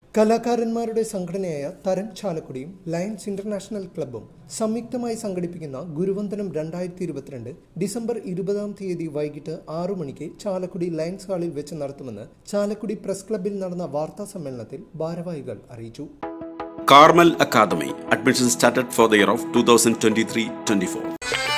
കലാകാരന്മാരുടെ സംഘടനയായ തരം ചാലക്കുടിയും ലയൺസ് ഇന്റർനാഷണൽ ക്ലബ്ബും സംയുക്തമായി സംഘടിപ്പിക്കുന്ന ഗുരുവന്ദനം രണ്ടായിരത്തി ഇരുപത്തിരണ്ട് ഡിസംബർ ഇരുപതാം തീയതി വൈകിട്ട് ആറു മണിക്ക് ചാലക്കുടി ലയൺസ് ഹാളിൽ വെച്ച് നടത്തുമെന്ന് ചാലക്കുടി പ്രസ് ക്ലബ്ബിൽ നടന്ന വാർത്താ സമ്മേളനത്തിൽ ഭാരവാഹികൾ അറിയിച്ചു Carmel Academy. Admission started for the year of 2023-24.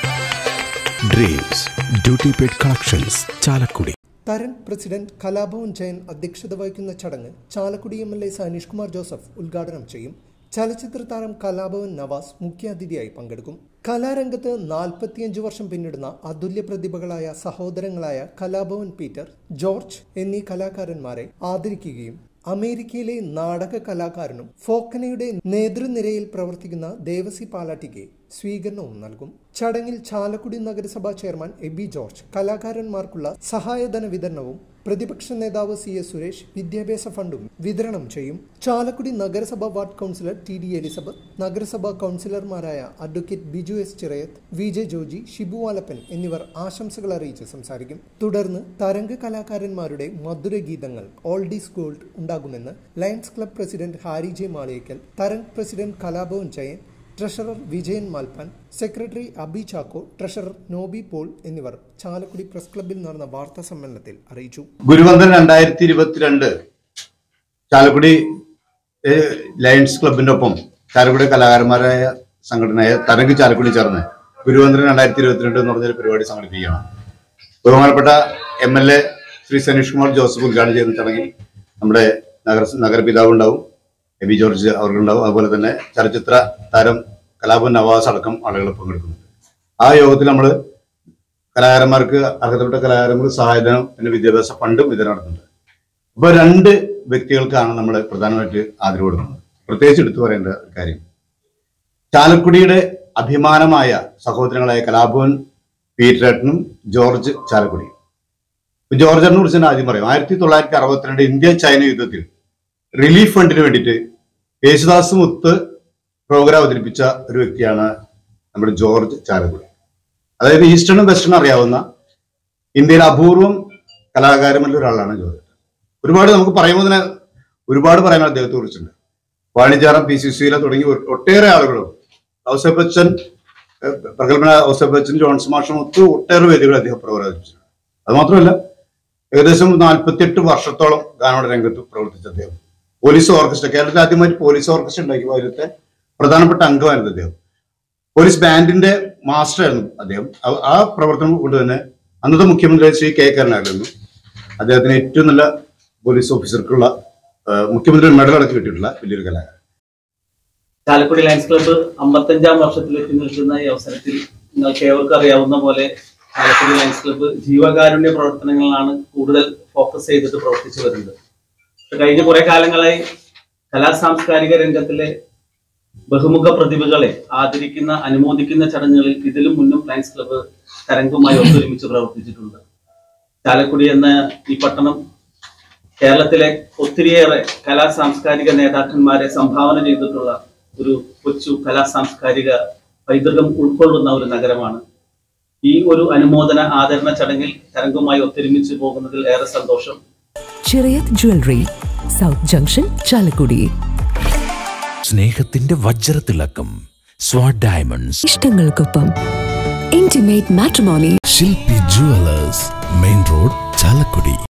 Dreams duty paid collections Chalakudy Tharan president Kalabhavan Jayan അധ്യക്ഷത വഹിക്കുന്ന ചടങ്ങ് Chalakudy M L A Saneesh Kumar Joseph ഉദ്ഘാടനം ചെയ്യും ചലച്ചിത്ര താരം കലാഭവൻ നവാസ് മുഖ്യാതിഥിയായി പങ്കെടുക്കും കലാരംഗത്ത് നാൽപ്പത്തിയഞ്ച് വർഷം പിന്നിടുന്ന അതുല്യ പ്രതിഭകളായ സഹോദരങ്ങളായ കലാഭവൻ പീറ്റർ ജോർജ് എന്നീ കലാകാരന്മാരെ ആദരിക്കുകയും അമേരിക്കയിലെ നാടക കലാകാരനും ഫോക്കനയുടെ നേതൃനിരയിൽ പ്രവർത്തിക്കുന്ന ദേവസി പാലാട്ടിക്ക് സ്വീകരണവും നൽകും ചടങ്ങിൽ ചാലക്കുടി നഗരസഭാ ചെയർമാൻ എബി ജോർജ് കലാകാരന്മാർക്കുള്ള സഹായധന വിതരണവും പ്രതിപക്ഷ നേതാവ് സി എസ് സുരേഷ് വിദ്യാഭ്യാസ ഫണ്ടും വിതരണം ചെയ്യും ചാലക്കുടി നഗരസഭാ ward councillor T D Elizabeth നഗരസഭാ കൗൺസിലർമാരായ advocate Biju S Chirayath V J Joji Shibu Alappan എന്നിവർ ആശംസകൾ അറിയിച്ച് സംസാരിക്കും തുടർന്ന് തരംഗ കലാകാരന്മാരുടെ മധുരഗീതങ്ങൾ ഓൾഡീസ് ഗോൾഡ് ഉണ്ടാകുമെന്ന് Lions club president Harry J Maliyekkal Tharang president Kalabhavan Jayan treasurer Vijayan Malpan secretary Abi Chacko treasurer Noby Paul എന്നിവർ ചാലക്കുടി പ്രസ് ക്ലബ്ബിൽ നടന്ന വാർത്താ സമ്മേളനത്തിൽ അറിയിച്ചു ഗുരുവന്ദൻ രണ്ടായിരത്തി ഇരുപത്തിരണ്ട് ചാലക്കുടി ഏഹ്, ലയൺസ് ക്ലബിന്റെ ഒപ്പം ചാലക്കുടി കലാകാരന്മാരായ സംഘടനയായ തരംഗ് ചാലക്കുടി ചേർന്ന് ഗുരുവന്ദൻ രണ്ടായിരത്തി ഇരുപത്തിരണ്ട് എന്ന് പറഞ്ഞൊരു പരിപാടി സംഘടിപ്പിക്കുകയാണ് ബഹുമാനപ്പെട്ട M L A Shri Saneesh Kumar Joseph ഉദ്ഘാടനം ചെയ്യുന്ന ചടങ്ങിൽ നമ്മുടെ നഗര നഗരപിതാവ് ഉണ്ടാവും എ ബി ജോർജ് അവർക്കുണ്ടാവും അതുപോലെ തന്നെ ചലച്ചിത്ര താരം കലാഭവൻ നവാസ് അടക്കം ആളുകൾ പങ്കെടുക്കുന്നുണ്ട് ആ യോഗത്തിൽ നമ്മൾ കലാകാരന്മാർക്ക് അർഹതപ്പെട്ട കലാകാരന്മാർക്ക് സഹായധനം പിന്നെ വിദ്യാഭ്യാസ ഫണ്ടും വിതരണം നടത്തുന്നുണ്ട് അപ്പൊ രണ്ട് വ്യക്തികൾക്കാണ് നമ്മൾ പ്രധാനമായിട്ട് ആദരവ് കൊടുക്കുന്നത് പ്രത്യേകിച്ച് എടുത്തു പറയേണ്ട ഒരു കാര്യം ചാലക്കുടിയുടെ അഭിമാനമായ സഹോദരങ്ങളായ കലാഭവൻ പീറ്ററേട്ടനും ജോർജ് ചാലക്കുടി ഇപ്പൊ ജോർജറിനെ കുറിച്ച് തന്നെ ആദ്യം പറയാം ആയിരത്തി തൊള്ളായിരത്തി അറുപത്തിരണ്ട് ഇന്ത്യ ചൈന യുദ്ധത്തിൽ റിലീഫ് ഫണ്ടിന് വേണ്ടിയിട്ട് യേശുദാസ് മുത്ത് പ്രോഗ്രാം അവതരിപ്പിച്ച ഒരു വ്യക്തിയാണ് നമ്മുടെ ജോർജ് ചാലക്കുടി അതായത് ഈസ്റ്റേണും വെസ്റ്റേണും അറിയാവുന്ന ഇന്ത്യയിലെ അപൂർവം കലാകാരന്മാരിൽ ഒരാളാണ് ജോർജ് ഒരുപാട് നമുക്ക് പറയുമ്പോൾ തന്നെ ഒരുപാട് പറയാൻ അദ്ദേഹത്തെ കുറിച്ചുണ്ട് വാണിജ്യാറം പി സി സിയിലെ തുടങ്ങി ഒ- ഒട്ടേറെ ആളുകളും ഔസഫ് ബച്ചൻ ഏഹ്, പ്രഗത്ഭനായ ഔസഫ് ബച്ചൻ ജോൺസ് മാഷും ഒത്ത് ഒട്ടേറെ വേദികൾ അദ്ദേഹം പ്രവർത്തിച്ചിട്ടുണ്ട് അത് മാത്രമല്ല ഏകദേശം നാൽപ്പത്തിയെട്ട് വർഷത്തോളം ഗാനോட രംഗത്ത് പ്രവർത്തിച്ച അദ്ദേഹം പോലീസ് ഓർക്കസ്ട്ര കേരളത്തിൽ ആദ്യമായിട്ട് പോലീസ് ഓർക്കസ്ട്ര ഉണ്ടാക്കിയപ്പോൾ അതിലത്തെ പ്രധാനപ്പെട്ട അംഗമായിരുന്നു അദ്ദേഹം പോലീസ് ബാൻഡിന്റെ മാസ്റ്റർ ആയിരുന്നു അദ്ദേഹം ആ- ആ പ്രവർത്തനം കൊണ്ട് തന്നെ അന്നത്തെ മുഖ്യമന്ത്രി ശ്രീ കെ കരുണാകരനും അദ്ദേഹത്തിന് ഏറ്റവും നല്ല പോലീസ് ഓഫീസർക്കുള്ള ആ, മുഖ്യമന്ത്രി മെഡൽ അടക്കം കിട്ടിയിട്ടുള്ള വലിയൊരു കലാകാരൻ ചാലക്കുടി ലയൺസ് ക്ലബ്ബ് അമ്പത്തഞ്ചാം വർഷത്തിലെത്തി നിൽക്കുന്ന ഈ അവസരത്തിൽ നിങ്ങൾക്ക് ഏവർക്കും അറിയാവുന്ന പോലെ ചാലക്കുടി ലയൺസ് ക്ലബ്ബ് ജീവകാരുണ്യ പ്രവർത്തനങ്ങളിലാണ് കൂടുതൽ ഫോക്കസ് ചെയ്തിട്ട് പ്രവർത്തിച്ചു വരുന്നത് ഇപ്പൊ കഴിഞ്ഞ കുറെ കാലങ്ങളായി കലാ സാംസ്കാരിക രംഗത്തിലെ ബഹുമുഖ പ്രതിഭകളെ ആദരിക്കുന്ന അനുമോദിക്കുന്ന ചടങ്ങുകളിൽ ഇതിലും മുന്നും ലയൺസ് ക്ലബ്ബ് തരംഗമായി ഒത്തൊരുമിച്ച് പ്രവർത്തിച്ചിട്ടുണ്ട് ചാലക്കുടി എന്ന ഈ പട്ടണം കേരളത്തിലെ ഒത്തിരിയേറെ കലാ സാംസ്കാരിക നേതാക്കന്മാരെ സംഭാവന ചെയ്തിട്ടുള്ള ഒരു കൊച്ചു കലാ സാംസ്കാരിക പൈതൃകം ഉൾക്കൊള്ളുന്ന ഒരു നഗരമാണ് ഈ ഒരു അനുമോദന ആദരണ ചടങ്ങിൽ തരംഗമായി ഒത്തൊരുമിച്ച് പോകുന്നതിൽ ഏറെ സന്തോഷം Chirayath jewellery south junction Chalakudy സ്നേഹത്തിന്റെ വജ്രത്തിളക്കം സ്വാഡ് ഡയമണ്ട്സ് ഇഷ്ടങ്ങൾക്കൊപ്പം intimate matrimony Shilpi jewellers main road Chalakudy